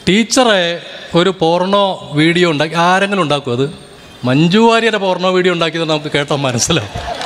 ടീച്ചറെ ഒരു porno video ഉണ്ടാക്കി ആരെങ്കിലും ഉണ്ടാക്കും അത് മഞ്ജു വാര്യരുടെ പോർണോ വീഡിയോ ഉണ്ടാക്കിയത് നമുക്ക് കേട്ടാൽ മനസ്സിലാവും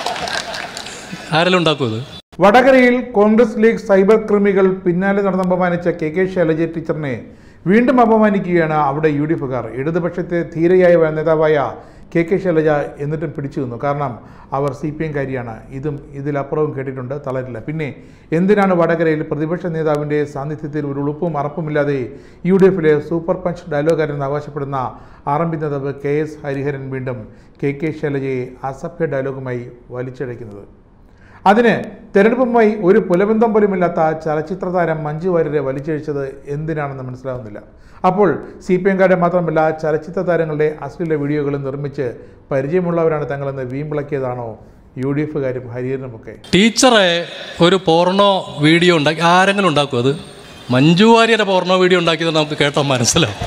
ആരെങ്കിലും ഉണ്ടാക്കും അത് വടകരയിൽ കോൺഗ്രസ് ലീഗ് സൈബർ ക്രിമികൾ പിന്നാലെ നടന്ന് അപമാനിച്ച കെ കെ ശൈലജ ടീച്ചറിനെ വീണ്ടും അപമാനിക്കുകയാണ് അവിടെ യു ഡി എഫുകാർ ഇടതുപക്ഷത്തെ ധീരയായ നേതാവായ കെ കെ ശൈലജ എന്നിട്ടും പിടിച്ചു നിന്നു കാരണം അവർ സി പി എംകാരിയാണ് ഇതും ഇതിലപ്പുറവും കേട്ടിട്ടുണ്ട് തളരില്ല പിന്നെ എന്തിനാണ് വടകരയിൽ പ്രതിപക്ഷ നേതാവിൻ്റെ സാന്നിധ്യത്തിൽ ഒരു ഉളുപ്പും അറപ്പുമില്ലാതെ യു ഡി എഫിലെ സൂപ്പർ പഞ്ച് ഡയലോഗാരെന്ന് അവകാശപ്പെടുന്ന ആർ എം പി നേതാവ് കെ എസ് ഹരിഹരൻ വീണ്ടും കെ കെ ശൈലജയെ അസഭ്യ ഡയലോഗുമായി വലിച്ചഴയ്ക്കുന്നത് അതിന് തെരഞ്ഞെടുപ്പുമായി ഒരു പുലബന്ധം പോലുമില്ലാത്ത ചലച്ചിത്ര താരം മഞ്ജു വാര്യരെ വലിച്ചഴിച്ചത് എന്തിനാണെന്ന് മനസ്സിലാവുന്നില്ല അപ്പോൾ സി പി എംകാരുടെ മാത്രമല്ല ചലച്ചിത്ര താരങ്ങളുടെ അശ്ലീല വീഡിയോകളും നിർമ്മിച്ച് പരിചയമുള്ളവരാണ് തങ്ങളെന്ന് വീമ്പിളക്കിയതാണോ യു ഡി എഫുകാരും ഹരിഹരനുമൊക്കെ ടീച്ചറെ ഒരു പോർണോ വീഡിയോ ഉണ്ടാക്കി ആരെങ്കിലും ഉണ്ടാക്കും അത് മഞ്ജു വാര്യരുടെ പോർണോ വീഡിയോ ഉണ്ടാക്കിയത് നമുക്ക് കേട്ടാൽ മനസ്സിലാവും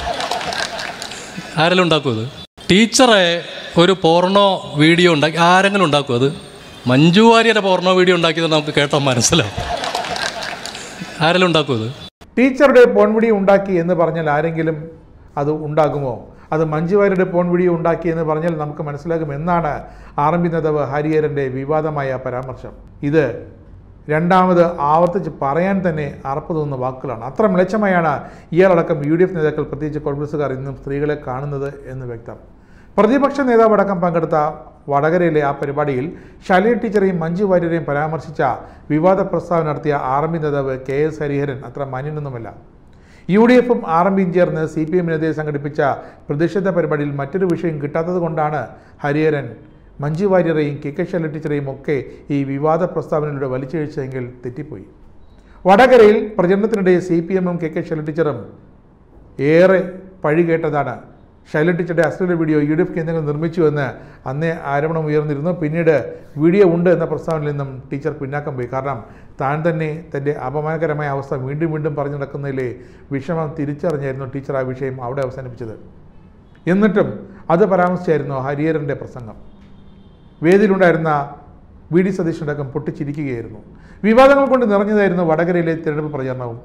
ആരെങ്കിലും ഉണ്ടാക്കും അത് ടീച്ചറെ ഒരു പോർണോ വീഡിയോ ഉണ്ടാക്കി ആരെങ്കിലും ഉണ്ടാക്കും അത് മഞ്ജു വാര്യരുടെ പോർണോ വീഡിയോ ഉണ്ടാക്കിയത് നമുക്ക് കേട്ടാൽ മനസ്സിലാവും ആരെങ്കിലും ഉണ്ടാക്കും അത് ടീച്ചറുടെ പോൺ വീഡിയോ ഉണ്ടാക്കി എന്ന് പറഞ്ഞാൽ ആരെങ്കിലും അത് ഉണ്ടാകുമോ അത് മഞ്ജു വാര്യരുടെ പോൺ വീഡിയോ ഉണ്ടാക്കി എന്ന് പറഞ്ഞാൽ നമുക്ക് മനസ്സിലാകും എന്നാണ് ആർ എം പി നേതാവ് ഹരിഹരൻ്റെ വിവാദമായ പരാമർശം ഇത് രണ്ടാമത് ആവർത്തിച്ച് പറയാൻ തന്നെ അറപ്പ് തോന്നുന്ന വാക്കുകളാണ് അത്ര മിളച്ചമായാണ് ഇയാളടക്കം യു ഡി എഫ് നേതാക്കൾ പ്രത്യേകിച്ച് കോൺഗ്രസ്സുകാർ ഇന്നും സ്ത്രീകളെ കാണുന്നത് എന്ന് വ്യക്തം പ്രതിപക്ഷ നേതാവടക്കം പങ്കെടുത്ത വടകരയിലെ ആ പരിപാടിയിൽ ശാലിയ ടീച്ചറെയും മഞ്ജു വാര്യരെയും പരാമർശിച്ച വിവാദ പ്രസ്താവന നടത്തിയ ആർ എം പി നേതാവ് കെ എസ് ഹരിഹരൻ അത്ര മാന്യനൊന്നുമല്ല യു ഡി എഫും ആർ എം പിയും ചേർന്ന് സി പി എമ്മിനെതിരെ സംഘടിപ്പിച്ച പ്രതിഷേധ പരിപാടിയിൽ മറ്റൊരു വിഷയം കിട്ടാത്തത് കൊണ്ടാണ് ഹരിഹരൻ മഞ്ജു വാര്യരെയും കെ കെ ശൈലജ ടീച്ചറെയും ഒക്കെ ഈ വിവാദ പ്രസ്താവനയിലൂടെ വലിച്ചഴിച്ചതെങ്കിൽ തെറ്റിപ്പോയി വടകരയിൽ പ്രചരണത്തിനിടെ സി പി എമ്മും കെ കെ ശൈലജ ടീച്ചറും ഏറെ പഴി കേട്ടതാണ് ശൈലജ ടീച്ചറുടെ അശ്ലീല വീഡിയോ യു ഡി എഫ് കേന്ദ്രങ്ങൾ നിർമ്മിച്ചുവെന്ന് അന്നേ ആരോപണം ഉയർന്നിരുന്നു പിന്നീട് വീഡിയോ ഉണ്ട് എന്ന പ്രസ്താവനയിൽ നിന്നും ടീച്ചർ പിന്നാക്കം പോയി കാരണം താൻ തന്നെ തൻ്റെ അപമാനകരമായ അവസ്ഥ വീണ്ടും വീണ്ടും പറഞ്ഞു നടക്കുന്നതിലെ വിഷമം തിരിച്ചറിഞ്ഞായിരുന്നു ടീച്ചർ ആ വിഷയം അവിടെ അവസാനിപ്പിച്ചത് എന്നിട്ടും അത് പരാമർശിച്ചായിരുന്നു ഹരിഹരൻ്റെ പ്രസംഗം വേദിയിലുണ്ടായിരുന്ന വി ഡി സതീശനടക്കം പൊട്ടിച്ചിരിക്കുകയായിരുന്നു വിവാദങ്ങൾ കൊണ്ട് നിറഞ്ഞതായിരുന്നു വടകരയിലെ തിരഞ്ഞെടുപ്പ് പ്രചാരണവും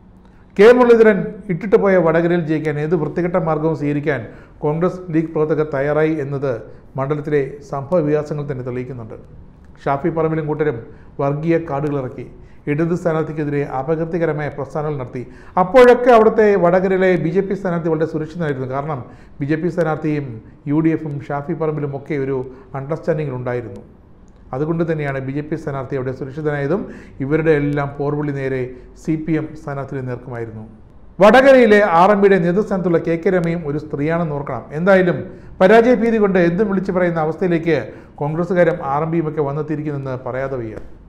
കെ മുരളീധരൻ ഇട്ടിട്ട് പോയ വടകരയിൽ ജയിക്കാൻ ഏത് വൃത്തികെട്ട മാർഗവും സ്വീകരിക്കാൻ കോൺഗ്രസ് ലീഗ് പ്രവർത്തകർ തയ്യാറായി എന്നത് മണ്ഡലത്തിലെ സംഭവ വികാസങ്ങൾ തന്നെ തെളിയിക്കുന്നുണ്ട് ഷാഫി പറമ്പിലും കൂട്ടരും വർഗീയ കാർഡുകളിറക്കി ഇടത് സ്ഥാനാർത്ഥിക്കെതിരെ അപകീർത്തികരമായ പ്രസ്ഥാനങ്ങൾ നടത്തി അപ്പോഴൊക്കെ അവിടുത്തെ വടകരയിലെ ബി ജെ പി സ്ഥാനാർത്ഥി വളരെ സുരക്ഷിതനായിരുന്നു കാരണം ബി ജെ പി സ്ഥാനാർത്ഥിയും യു ഡി എഫും ഷാഫി പറമ്പിലും ഒക്കെ ഒരു അണ്ടർസ്റ്റാൻഡിങ്ങിൽ ഉണ്ടായിരുന്നു അതുകൊണ്ട് തന്നെയാണ് ബി ജെ പി സ്ഥാനാർത്ഥി അവിടെ സുരക്ഷിതനായതും ഇവരുടെ എല്ലാം പോർവിളി നേരെ സി പി എം സ്ഥാനാർത്ഥിയെ നേർക്കുമായിരുന്നു വടകരയിലെ ആർ എം പിയുടെ നേതൃസ്ഥാനത്തുള്ള കെ കെ രമയും ഒരു സ്ത്രീയാണെന്ന് ഓർക്കണം എന്തായാലും പരാജയ ഭീതി കൊണ്ട് എന്തും വിളിച്ചു പറയുന്ന അവസ്ഥയിലേക്ക് കോൺഗ്രസ്സുകാരും ആർ എം പിയും ഒക്കെ വന്നെത്തിയിരിക്കുന്നെന്ന് പറയാതെ വയ്യ